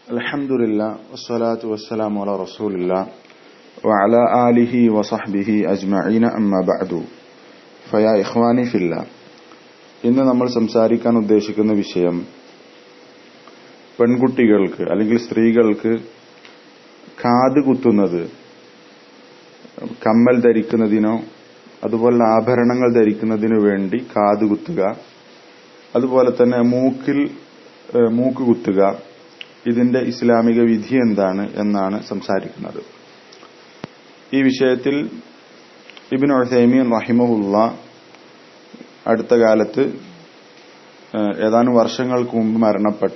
الحمد لله والصلاة والسلام على رسول الله وعلى آله وصحبه أجمعين أما بعد فيا إخواني في الله ഇന്ന് നമ്മൾ സംസാരിക്കാൻ ഉദ്ദേശിക്കുന്ന വിഷയം പെൺകുട്ടികൾക്ക് അല്ലെങ്കിൽ സ്ത്രീകൾക്ക് കാത് കുത്തുന്നത് കമ്മൽ ധരിക്കുന്നതിനോ അതുപോലെ ആഭരണങ്ങൾ ധരിക്കുന്നതിനു വേണ്ടി കാത് കുത്തുക അതുപോലെ തന്നെ മൂക്കിൽ മൂക്ക് കുത്തുക ഇതിന്റെ ഇസ്ലാമിക വിധി എന്താണ് എന്നാണ് സംസാരിക്കുന്നത് ഈ വിഷയത്തിൽ ഇബിൻ ഒസൈമീൻ റഹിമഹുല്ല അടുത്ത കാലത്ത് ഏതാനും വർഷങ്ങൾക്ക് മുമ്പ് മരണപ്പെട്ട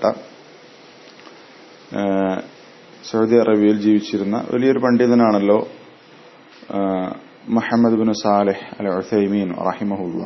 സൗദി അറേബ്യയിൽ ജീവിച്ചിരുന്ന വലിയൊരു പണ്ഡിതനാണല്ലോ Muhammad bin Salih al Uthaymeen റഹിമഹുല്ല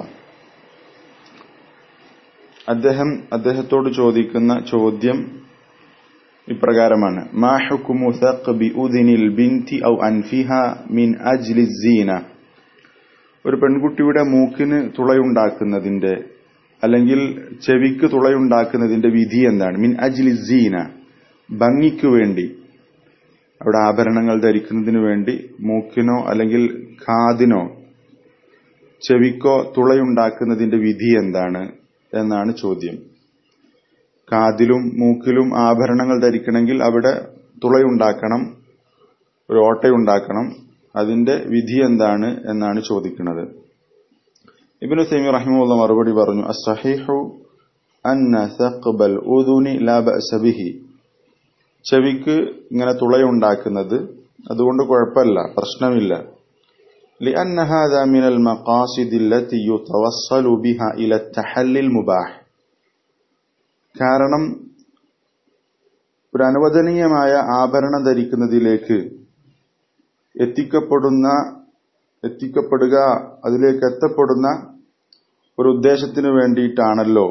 അദ്ദേഹം അദ്ദേഹത്തോട് ചോദിക്കുന്ന ചോദ്യം ഇപ്രകാരമാണ് മാ ഹുക്കുമു സഖ്ബി ഉദിനിൽ ബിൻതി ഔ അൻഫിഹ മിൻ അജ്ലി സീന ഒരു പെൺകുട്ടിയുടെ മൂക്കിന് തുളയുണ്ടാക്കുന്നതിന്റെ അല്ലെങ്കിൽ ചെവിക്ക് തുളയുണ്ടാക്കുന്നതിന്റെ വിധി എന്താണ് മിൻ അജ്ലി സീന ഭംഗിക്കു വേണ്ടി അവിടെ ആഭരണങ്ങൾ ധരിക്കുന്നതിന് വേണ്ടി മൂക്കിനോ അല്ലെങ്കിൽ കാതിനോ ചെവിക്കോ തുളയുണ്ടാക്കുന്നതിന്റെ വിധി എന്താണ് എന്നാണ് ചോദ്യം കാതിലും മൂക്കിലും ആഭരണങ്ങൾ ധരിക്കണമെങ്കിൽ അവിടെ തുളയുണ്ടാക്കണം ഒരു ഓട്ടയുണ്ടാക്കണം അതിന്റെ വിധി എന്താണ് എന്നാണ് ചോദിക്കുന്നത് ഇബിനു സൈമി റഹിമുള്ള മറുപടി പറഞ്ഞു അസഹിഹു അന്ന സഖ്ബൽ ഉദുനി ലാ ബഅസ ബിഹി ചെവിക്ക് ഇങ്ങനെ തുളയുണ്ടാക്കുന്നത് അതുകൊണ്ട് കുഴപ്പമില്ല പ്രശ്നമില്ല لأن هذا من المقاصد التي يتوصل بها إلى التحلي المباح കാരണം ഒരു അനുവദനീയമായ ആഭരണം ധരിക്കുന്നതിലേക്ക് എത്തിക്കപ്പെടുന്ന എത്തിക്കപ്പെടുക അതിലേക്ക് എത്തപ്പെടുന്ന ഒരു ഉദ്ദേശത്തിന് വേണ്ടിയിട്ടാണല്ലോ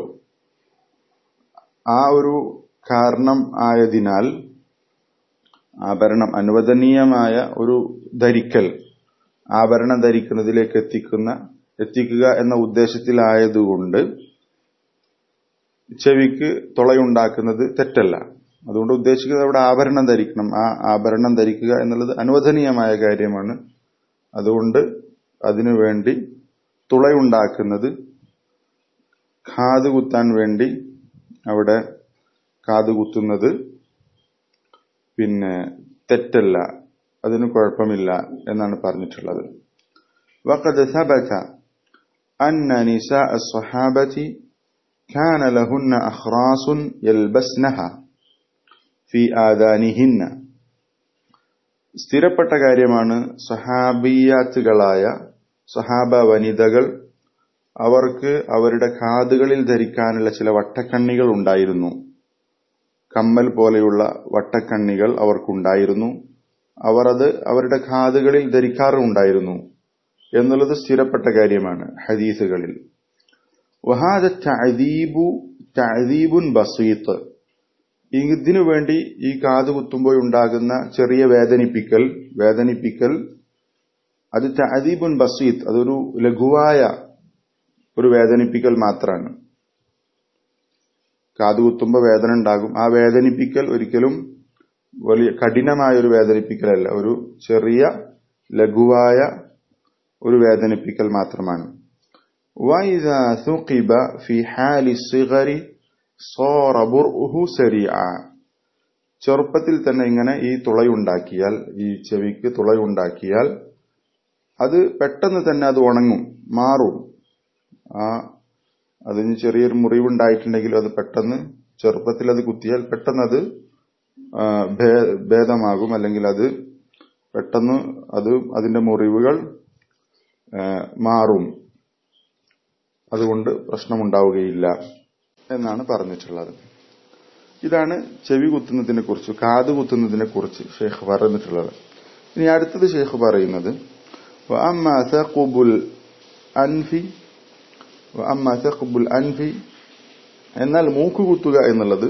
ആ ഒരു കാരണം ആയതിനാൽ ആഭരണം അനുവദനീയമായ ഒരു ധരിക്കൽ ആഭരണം ധരിക്കുന്നതിലേക്ക് എത്തിക്കുന്ന എത്തിക്കുക എന്ന ഉദ്ദേശത്തിലായതുകൊണ്ട് ചെവിക്ക് തുളയുണ്ടാക്കുന്നത് തെറ്റല്ല അതുകൊണ്ട് ഉദ്ദേശിക്കുന്നത് അവിടെ ആഭരണം ധരിക്കണം ആ ആഭരണം ധരിക്കുക എന്നുള്ളത് അനുവദനീയമായ കാര്യമാണ് അതുകൊണ്ട് അതിനുവേണ്ടി തുളയുണ്ടാക്കുന്നത് കാത് കുത്താൻ വേണ്ടി അവിടെ കാത് കുത്തുന്നത് പിന്നെ തെറ്റല്ല അതിന് കുഴപ്പമില്ല എന്നാണ് പറഞ്ഞിട്ടുള്ളത് وقد ثبت أن نساء الصحابة كان لهن أخراس يلبسنها في آذانهن സ്ഥിരപ്പെട്ട കാര്യമാണ് സഹാബിയാത്തുകളായ സഹാബ വനിതകൾ അവർക്ക് അവരുടെ കാതുകളിൽ ധരിക്കാനുള്ള ചില വട്ടക്കണ്ണികൾ ഉണ്ടായിരുന്നു കമ്മൽ പോലെയുള്ള വട്ടക്കണ്ണികൾ അവർക്കുണ്ടായിരുന്നു അവർ അത് അവരുടെ കാതുകളിൽ ധരിക്കാറുണ്ടായിരുന്നു എന്നുള്ളത് സ്ഥിരപ്പെട്ട കാര്യമാണ് ഹദീസുകളിൽ വഹാദ തഅദീബു തഅദീബുൻ ബസീത്ത് ഇതിനു വേണ്ടി ഈ കാത് കുത്തുമ്പോൾ ഉണ്ടാകുന്ന ചെറിയ വേദനിപ്പിക്കൽ വേദനിപ്പിക്കൽ അത് തഅദീബുൻ ബസീത്ത് അതൊരു ലഘുവായ ഒരു വേദനിപ്പിക്കൽ മാത്രമാണ് കാത് കുത്തുമ്പോൾ വേദന ഉണ്ടാകും ആ വേദനിപ്പിക്കൽ ഒരിക്കലും വലിയ കഠിനമായ ഒരു വേദനിപ്പിക്കലല്ല ഒരു ചെറിയ ലഘുവായ ഒരു വേദനിപ്പിക്കൽ മാത്രമാണ് وإذا ثقب في حال الصغر صار برؤه سريعا ചെറുപ്പത്തിൽ തന്നെ ഇങ്ങനെ ഈ തുളയുണ്ടാക്കിയാൽ ഈ ചെവിക്ക് തുളയുണ്ടാക്കിയാൽ അത് പെട്ടെന്ന് തന്നെ അത് ഉണങ്ങും മാറും ആ അതിന് ചെറിയൊരു മുറിവുണ്ടായിട്ടുണ്ടെങ്കിലും അത് പെട്ടെന്ന് ചെറുപ്പത്തിൽ അത് കുത്തിയാൽ പെട്ടെന്ന് അത് ഭേദമാകും അല്ലെങ്കിൽ അത് പെട്ടെന്ന് അത് അതിന്റെ മുറിവുകൾ മാറും അതുകൊണ്ട് പ്രശ്നമുണ്ടാവുകയില്ല എന്നാണ് പറഞ്ഞിട്ടുള്ളത് ഇതാണ് ചെവി കുത്തുന്നതിനെ കുറിച്ച് കാത് കുത്തുന്നതിനെ കുറിച്ച് ഷെയ്ഖ് പറഞ്ഞിട്ടുള്ളത് ഇനി അടുത്തത് ഷെയ്ഖ് പറയുന്നത് അൻഫി അൻഫി എന്നാൽ മൂക്ക് കുത്തുക എന്നുള്ളത്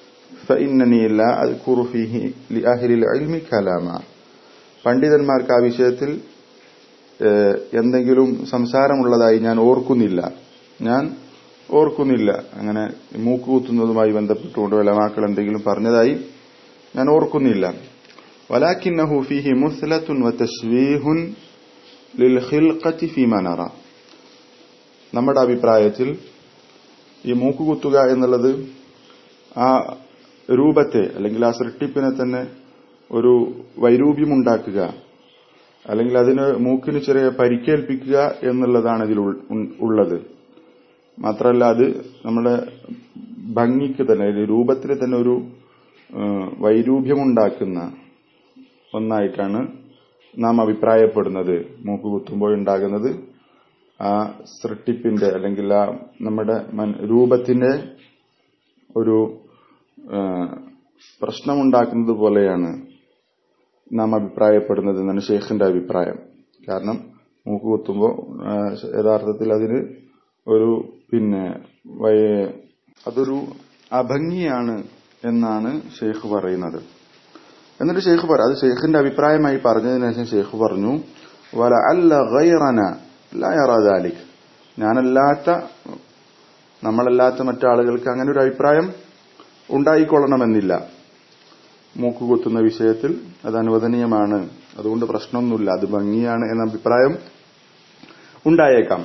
പണ്ഡിതന്മാർക്ക് ആ വിഷയത്തിൽ എന്തെങ്കിലും സംസാരമുള്ളതായി ഞാൻ ഓർക്കുന്നില്ല ഞാൻ ഓർക്കുന്നില്ല അങ്ങനെ മൂക്ക് കുത്തുന്നതുമായി ബന്ധപ്പെട്ടുകൊണ്ട് വലമാക്കൾ എന്തെങ്കിലും പറഞ്ഞതായി ഞാൻ ഓർക്കുന്നില്ല വലാക്കിന്നഹു ഫീഹി മുസ്ലത്തുൻ വതശ്വീഹുൻ ലിൽ ഖിൽഖത്തി ഫീമാ നറ നമ്മുടെ അഭിപ്രായത്തിൽ ഈ മൂക്കുകുത്തുക എന്നുള്ളത് ആ രൂപത്തെ അല്ലെങ്കിൽ ആ സൃഷ്ടിപ്പിനെ തന്നെ ഒരു വൈരൂപ്യമുണ്ടാക്കുക അല്ലെങ്കിൽ അതിന് മൂക്കിന് ചെറിയ പരിക്കേൽപ്പിക്കുക എന്നുള്ളതാണ് ഇതിൽ ഉള്ളത് മാത്രമല്ല അത് നമ്മുടെ ഭംഗിക്ക് തന്നെ രൂപത്തിന് തന്നെ ഒരു വൈരൂപ്യമുണ്ടാക്കുന്ന ഒന്നായിട്ടാണ് നാം അഭിപ്രായപ്പെടുന്നത് മൂക്ക് കുത്തുമ്പോൾ ഉണ്ടാകുന്നത് ആ സൃഷ്ടിപ്പിന്റെ അല്ലെങ്കിൽ ആ നമ്മുടെ രൂപത്തിന്റെ ഒരു പ്രശ്നമുണ്ടാക്കുന്നത് പോലെയാണ് നാം അഭിപ്രായപ്പെടുന്നത് എന്നാണ് ഷെയ്ഖിന്റെ അഭിപ്രായം കാരണം മൂക്ക് കുത്തുമ്പോൾ യഥാർത്ഥത്തിൽ അതിന് ഒരു പിന്നെ അതൊരു അഭംഗിയാണ് എന്നാണ് ഷെയ്ഖ് പറയുന്നത് എന്നിട്ട് ഷെയ്ഖ് പറ അത് ഷെയ്ഖിന്റെ അഭിപ്രായമായി പറഞ്ഞതിന് ശേഷം ഷെയ്ഖ് പറഞ്ഞു വല അല്ല ഗൈറന ലായറാദാലിക് ഞാനല്ലാത്ത നമ്മളല്ലാത്ത മറ്റാളുകൾക്ക് അങ്ങനെ ഒരു അഭിപ്രായം ഉണ്ടായിക്കൊള്ളണമെന്നില്ല മൂക്ക് കുത്തുന്ന വിഷയത്തിൽ അത് അനുവദനീയമാണ് അതുകൊണ്ട് പ്രശ്നമൊന്നുമില്ല അത് ഭംഗിയാണ് എന്ന അഭിപ്രായം ഉണ്ടായേക്കാം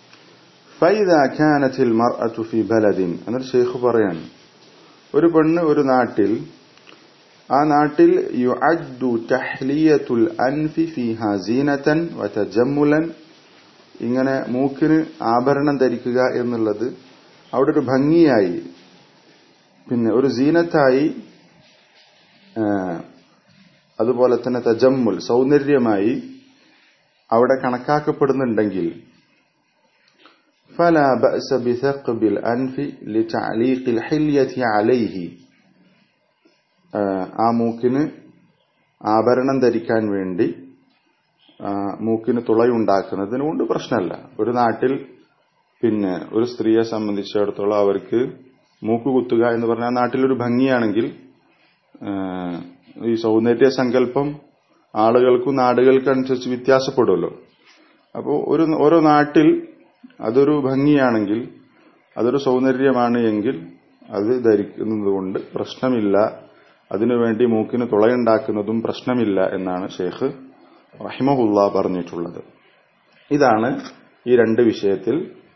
ബലദിൻ എന്നിട്ട് ഷെയ്ഖ് പറയാൻ ഒരു പെണ്ണ് ഒരു നാട്ടിൽ ആ നാട്ടിൽ യുഅദ്ദു തഹ്ലിയത്തുൽ അൻഫി ഫീഹാ സീനതൻ വതജമ്മുലൻ ഇങ്ങനെ മൂക്കിന് ആഭരണം ധരിക്കുക എന്നുള്ളത് അവിടെ ഒരു ഭംഗിയായി പിന്നെ ഒരു സീനത്തായി അതുപോലെ തന്നെ തജമ്മുൽ സൗന്ദര്യമായി അവിടെ കണക്കാക്കപ്പെടുന്നുണ്ടെങ്കിൽ فلا بأس بثقب الأنف لتعليق الحلية عليه ആ മൂക്കിന് ആഭരണം ധരിക്കാൻ വേണ്ടി മൂക്കിന് തുളയുണ്ടാക്കുന്നതിന് കൊണ്ട് പ്രശ്നമല്ല ഒരു നാട്ടിൽ പിന്നെ ഒരു സ്ത്രീയെ സംബന്ധിച്ചിടത്തോളം അവർക്ക് മൂക്ക് കുത്തുക എന്ന് പറഞ്ഞാൽ നാട്ടിലൊരു ഭംഗിയാണെങ്കിൽ ഈ സൗന്ദര്യ സങ്കല്പം ആളുകൾക്കും നാടുകൾക്കും അനുസരിച്ച് വ്യത്യാസപ്പെടുമല്ലോ അപ്പോൾ ഒരു ഓരോ നാട്ടിൽ അതൊരു ഭംഗിയാണെങ്കിൽ അതൊരു സൗന്ദര്യമാണ് എങ്കിൽ അത് ധരിക്കുന്നത് കൊണ്ട് പ്രശ്നമില്ല അതിനുവേണ്ടി മൂക്കിന് തുളയുണ്ടാക്കുന്നതും പ്രശ്നമില്ല എന്നാണ് ഷെയ്ഖ് റഹിമഹുല്ല പറഞ്ഞിട്ടുള്ളത് ഇതാണ് ഈ രണ്ട് വിഷയത്തിൽ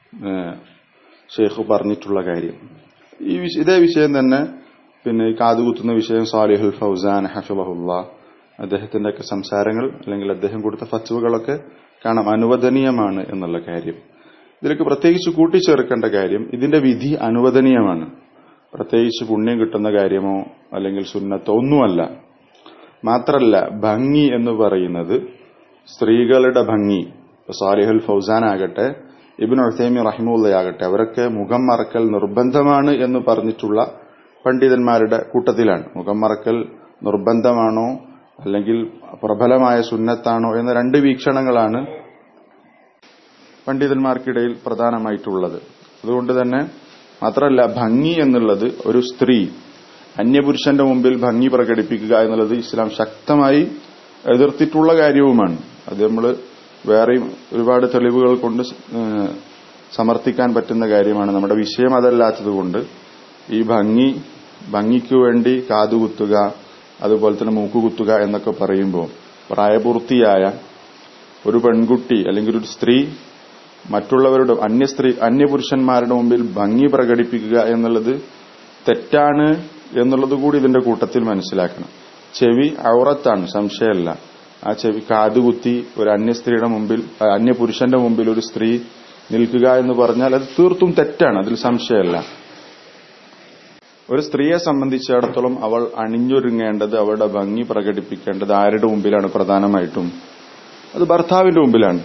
ഷെയ്ഖ് പറഞ്ഞിട്ടുള്ള കാര്യം ഈ ഇതേ വിഷയം തന്നെ പിന്നെ ഈ കാതുകുത്തുന്ന വിഷയം സാലിഹുൽ ഫൗസാൻ ഹഫിളഹുല്ല അദ്ദേഹത്തിന്റെ ഒക്കെ സംസാരങ്ങൾ അല്ലെങ്കിൽ അദ്ദേഹം കൊടുത്ത ഫച്ചുവകളൊക്കെ കാണാം അനുവദനീയമാണ് എന്നുള്ള കാര്യം ഇതിലേക്ക് പ്രത്യേകിച്ച് കൂട്ടിച്ചേർക്കേണ്ട കാര്യം ഇതിന്റെ വിധി അനുവദനീയമാണ് പ്രത്യേകിച്ച് പുണ്യം കിട്ടുന്ന കാര്യമോ അല്ലെങ്കിൽ സുന്നത്തോ ഒന്നുമല്ല മാത്രല്ല ഭംഗി എന്ന് പറയുന്നത് സ്ത്രീകളുടെ ഭംഗി സാലിഹുൽ ഫൗസാൻ ആകട്ടെ ഇബിൻ ഉസൈമി റഹിമുള്ളയാകട്ടെ അവരൊക്കെ മുഖം മറക്കൽ നിർബന്ധമാണ് എന്ന് പറഞ്ഞിട്ടുള്ള പണ്ഡിതന്മാരുടെ കൂട്ടത്തിലാണ് മുഖം മറക്കൽ നിർബന്ധമാണോ അല്ലെങ്കിൽ പ്രബലമായ സുന്നത്താണോ എന്ന രണ്ട് വീക്ഷണങ്ങളാണ് പണ്ഡിതന്മാർക്കിടയിൽ പ്രധാനമായിട്ടുള്ളത് അതുകൊണ്ട് തന്നെ മാത്രമല്ല ഭംഗി എന്നുള്ളത് ഒരു സ്ത്രീ അന്യപുരുഷന്റെ മുമ്പിൽ ഭംഗി പ്രകടിപ്പിക്കുക എന്നുള്ളത് ഇസ്ലാം ശക്തമായി എതിർത്തിട്ടുള്ള കാര്യവുമാണ് അത് നമ്മൾ വേറെയും ഒരുപാട് തെളിവുകൾ കൊണ്ട് സമർത്ഥിക്കാൻ പറ്റുന്ന കാര്യമാണ് നമ്മുടെ വിഷയം അതല്ലാത്തതുകൊണ്ട് ഈ ഭംഗി ഭംഗിക്കു വേണ്ടി കാതുകുത്തുക അതുപോലെ തന്നെ മൂക്കുകുത്തുക എന്നൊക്കെ പറയുമ്പോൾ പ്രായപൂർത്തിയായ ഒരു പെൺകുട്ടി അല്ലെങ്കിൽ ഒരു സ്ത്രീ മറ്റുള്ളവരുടെ അന്യ സ്ത്രീ അന്യപുരുഷന്മാരുടെ മുമ്പിൽ ഭംഗി പ്രകടിപ്പിക്കുക എന്നുള്ളത് തെറ്റാണ് എന്നുള്ളത് കൂടി ഇതിന്റെ കൂട്ടത്തിൽ മനസ്സിലാക്കണം ചെവി ഔറത്താണ് സംശയമല്ല ആ ചെവി കാതുകുത്തി ഒരു അന്യ സ്ത്രീയുടെ മുമ്പിൽ അന്യപുരുഷന്റെ മുമ്പിൽ ഒരു സ്ത്രീ നിൽക്കുക എന്ന് പറഞ്ഞാൽ അത് തീർത്തും തെറ്റാണ് അതിൽ സംശയമല്ല ഒരു സ്ത്രീയെ സംബന്ധിച്ചിടത്തോളം അവൾ അണിഞ്ഞൊരുങ്ങേണ്ടത് അവളുടെ ഭംഗി പ്രകടിപ്പിക്കേണ്ടത് ആരുടെ മുമ്പിലാണ് പ്രധാനമായിട്ടും അത് ഭർത്താവിന്റെ മുമ്പിലാണ്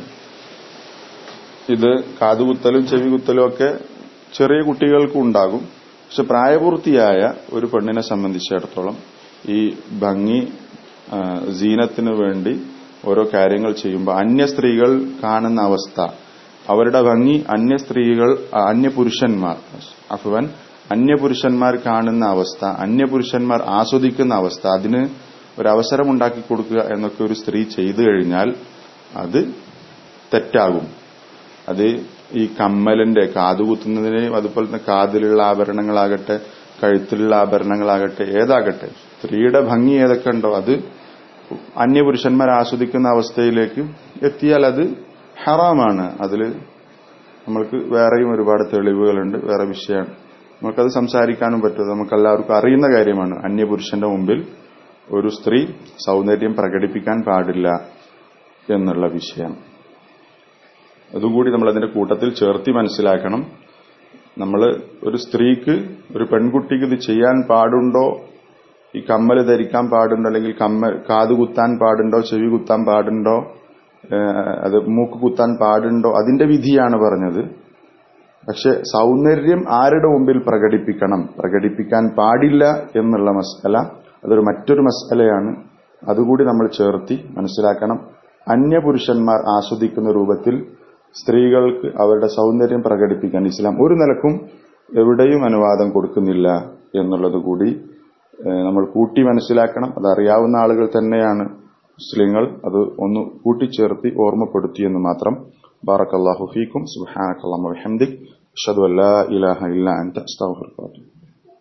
ഇത് കാതുകുത്തലും ചെവികുത്തലും ഒക്കെ ചെറിയ കുട്ടികൾക്കും ഉണ്ടാകും പക്ഷെ പ്രായപൂർത്തിയായ ഒരു പെണ്ണിനെ സംബന്ധിച്ചിടത്തോളം ഈ ഭംഗി ജീനത്തിനു വേണ്ടി ഓരോ കാര്യങ്ങൾ ചെയ്യുമ്പോൾ അന്യ സ്ത്രീകൾ കാണുന്ന അവസ്ഥ അവരുടെ ഭംഗി അന്യ സ്ത്രീകൾ അന്യപുരുഷന്മാർ അഫുവൻ അന്യപുരുഷന്മാർ കാണുന്ന അവസ്ഥ അന്യപുരുഷന്മാർ ആസ്വദിക്കുന്ന അവസ്ഥ അതിന് ഒരവസരം ഉണ്ടാക്കി കൊടുക്കുക എന്നൊക്കെ ഒരു സ്ത്രീ ചെയ്തു കഴിഞ്ഞാൽ അത് തെറ്റാകും അത് ഈ കമ്മലിന്റെ കാതുകുത്തുന്നതിനെയും അതുപോലെ തന്നെ കാതിലുള്ള ആഭരണങ്ങളാകട്ടെ കഴുത്തിലുള്ള ആഭരണങ്ങളാകട്ടെ ഏതാകട്ടെ സ്ത്രീയുടെ ഭംഗി ഏതൊക്കെ ഉണ്ടോ അത് അന്യപുരുഷന്മാർ ആസ്വദിക്കുന്ന അവസ്ഥയിലേക്ക് എത്തിയാൽ അത് ഹറാമാണ് അതിൽ നമ്മൾക്ക് വേറെയും ഒരുപാട് തെളിവുകളുണ്ട് വേറെ വിഷയമാണ് നമുക്കത് സംസാരിക്കാനും പറ്റും നമുക്ക് എല്ലാവർക്കും അറിയുന്ന കാര്യമാണ് അന്യപുരുഷന്റെ മുമ്പിൽ ഒരു സ്ത്രീ സൗന്ദര്യം പ്രകടിപ്പിക്കാൻ പാടില്ല എന്നുള്ള വിഷയം അതുകൂടി നമ്മൾ അതിന്റെ കൂട്ടത്തിൽ ചേർത്തി മനസ്സിലാക്കണം നമ്മൾ ഒരു സ്ത്രീക്ക് ഒരു പെൺകുട്ടിക്ക് ഇത് ചെയ്യാൻ പാടുണ്ടോ ഈ കമ്മൽ ധരിക്കാൻ പാടുണ്ടോ അല്ലെങ്കിൽ കമ്മൽ കാത് കുത്താൻ പാടുണ്ടോ ചെവി കുത്താൻ പാടുണ്ടോ അത് മൂക്ക് കുത്താൻ പാടുണ്ടോ അതിന്റെ വിധിയാണ് പറഞ്ഞത് പക്ഷെ സൗന്ദര്യം ആരുടെ മുമ്പിൽ പ്രകടിപ്പിക്കണം പ്രകടിപ്പിക്കാൻ പാടില്ല എന്നുള്ള മസല അതൊരു മറ്റൊരു മസലയാണ് അതുകൂടി നമ്മൾ ചേർത്തി മനസ്സിലാക്കണം അന്യപുരുഷന്മാർ ആസ്വദിക്കുന്ന രൂപത്തിൽ സ്ത്രീകൾക്ക് അവരുടെ സൗന്ദര്യം പ്രകടിപ്പിക്കാൻ ഇസ്ലാം ഒരു നിലക്കും എവിടെയും അനുവാദം കൊടുക്കുന്നില്ല എന്നുള്ളത് കൂടി നമ്മൾ കൂട്ടി മനസ്സിലാക്കണം അതറിയാവുന്ന ആളുകൾ തന്നെയാണ് മുസ്ലിങ്ങൾ അത് ഒന്ന് കൂട്ടിച്ചേർത്തി ഓർമ്മപ്പെടുത്തിയെന്ന് മാത്രം ബാറക്കല്ലാഹു ഫീക്കും സുബ്ഹാനക്കല്ലാഹു വബിഹംദിക് അഷ്ഹദു അല്ലാ ഇലാഹ ഇല്ല അൻത അസ്തഗ്ഫിറുക